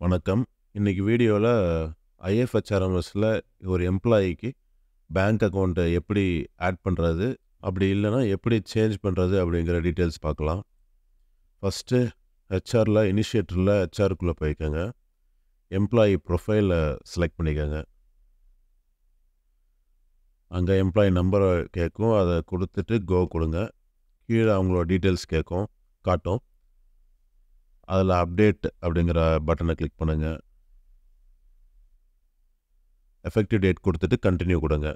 வணக்கம். இன்னைக்கு வீடியோல ஐஎஃப்ஹெச்ஆர்எம்எஸ்ல ஒரு எம்ப்ளாயிக்கு பேங்க் அக்கவுண்ட் எப்படி ஆட் பண்றது? அப்படி இல்லன்னா எப்படி சேஞ்ச் பண்றது? அப்படிங்கிற டீட்டெயில்ஸ் பார்க்கலாம். ஃபர்ஸ்ட்டு ஹெச்ஆர்ல இனிஷியேட்டர்ல ஹெச்ஆர்க்குள்ள போய்க்கங்க. எம்ப்ளாயி ப்ரொஃபைல செலக்ட் பண்ணிக்கங்க. அங்க எம்ப்ளாயி நம்பர கேட்கும். அத குடுத்துட்டு கோ குடுங்க. கீழ அவங்களோட டீட்டெயில்ஸ் கேட்கும் காட்டும். அதுல அப்டேட் அப்படிங்கிற பட்டன கிளிக் பண்ணுங்க. எஃபெக்டிவ் டேட் குடுத்துட்டு கன்டின்யூ குடுங்க.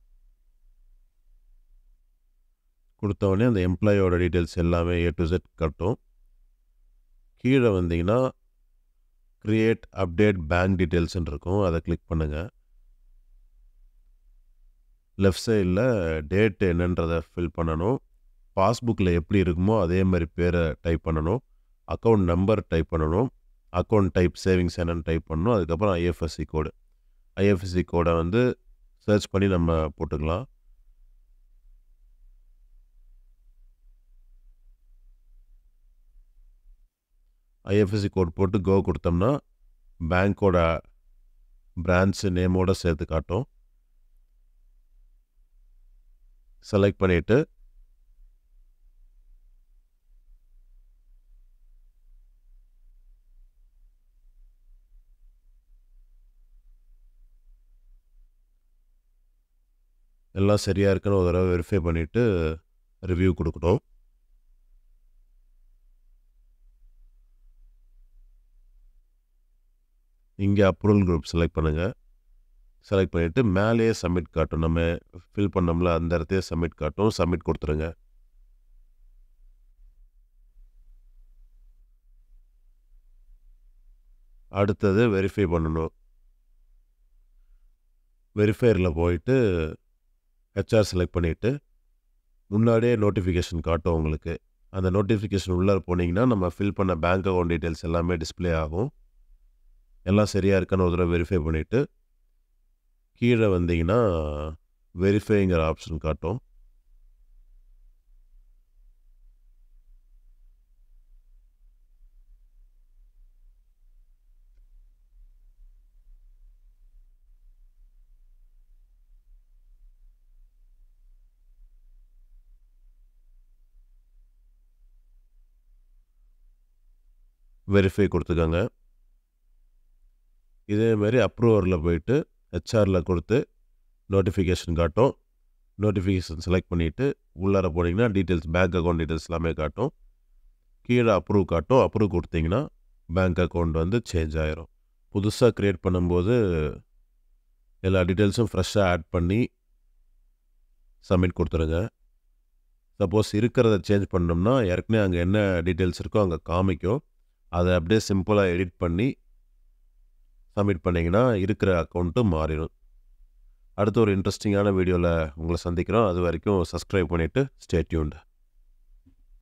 குடுத்த உடனே அந்த எம்ப்ளாயியோட டீட்டெயில்ஸ் எல்லாமே ஏ டூ இசட் காட்டும். கீழ வந்தீங்கன்னா, கிரியேட் அப்டேட் பேங்க் டீட்டெயில்ஸ்ன்னு இருக்கும். அத கிளிக் பண்ணுங்க. லெஃப்ட் சைடுல டேட் என்னன்றத ஃபில் பண்ணணும். பாஸ்புக்ல எப்படி இருக்குமோ அதே மாரி பேர டைப் பண்ணணும். அக்கவுண்ட் நம்பர் டைப் பண்ணணும். அக்கவுண்ட் டைப் சேவிங்ஸ் என்னன்னு டைப் பண்ணணும். அதுக்கப்புறம் ஐஎஃப்எஸ்சி கோடு. ஐஎஃப்எஸ்சி கோட வந்து சர்ச் பண்ணி நம்ம போட்டுக்கலாம். ஐஎஃப்எஸ்சி கோட் போட்டு கோ குடுத்தோம்னா, பேங்கோட பிரான்ச் நேமோட சேர்த்து காட்டும். செலக்ட் பண்ணிட்டு எல்லாம் சரியா இருக்கான்னு ஒரு தடவ வெரிஃபை பண்ணிட்டு ரிவ்யூ குடுக்கணும். இங்க அப்ரூவல் குரூப் செலக்ட் பண்ணுங்க. செலக்ட் பண்ணிட்டு மேலேயே சப்மிட் காட்டும். நம்ம ஃபில் பண்ணோம்ல அந்த இடத்தையே சப்மிட் காட்டும். சப்மிட் குடுத்துருங்க. அடுத்தது வெரிஃபை பண்ணணும். வெரிஃபையர்ல போயிட்டு ஹெச்ஆர் செலக்ட் பண்ணிட்டு, முன்னாடியே நோட்டிஃபிகேஷன் காட்டும் உங்களுக்கு. அந்த நோட்டிஃபிகேஷன் உள்ளார போனீங்கன்னா, நம்ம ஃபில் பண்ண பேங்க் அக்கவுண்ட் டீட்டெயில்ஸ் எல்லாமே டிஸ்ப்ளே ஆகும். எல்லாம் சரியா இருக்கான்னு ஒரு தடவ வெரிஃபை பண்ணிட்டு, கீழ வந்தீங்கன்னா, வெரிஃபைங்கிற ஆப்ஷன் காட்டும். வெரிஃபை குடுத்துக்கங்க. இதே மாரி அப்ரூவர்ல போயிட்டு ஹெச்ஆர்ல குடுத்து நோட்டிஃபிகேஷன் காட்டும். நோட்டிஃபிகேஷன் செலக்ட் பண்ணிட்டு, உள்ளார போனீங்கன்னா டீட்டெயில்ஸ் பேங்க் அக்கவுண்ட் டீட்டெயில்ஸ் எல்லாமே காட்டும். கீழ அப்ரூவ் காட்டும். அப்ரூவ் குடுத்தீங்கன்னா, பேங்க் அக்கவுண்ட் வந்து சேஞ்ச் ஆயிரும். புதுசா கிரியேட் பண்ணும்போது எல்லா டீட்டெயில்ஸும் ஃப்ரெஷ்ஷா ஆட் பண்ணி சப்மிட் குடுத்துருங்க. சப்போஸ் இருக்கிறத சேஞ்ச் பண்ணோம்னா, ஏற்கனவே அங்க என்ன டீட்டெயில்ஸ் இருக்கோ அங்க காமிக்கும். அத அப்படியே சிம்பிளா எடிட் பண்ணி சப்மிட் பண்ணீங்கன்னா, இருக்கிற அக்கவுண்ட்டும் மாறிரும். அடுத்து ஒரு இன்ட்ரஸ்டிங்கான வீடியோல உங்கள சந்திக்கிறோம். அதுவரைக்கும் சப்ஸ்கிரைப் பண்ணிட்டு ஸ்டே டியூன்ட்.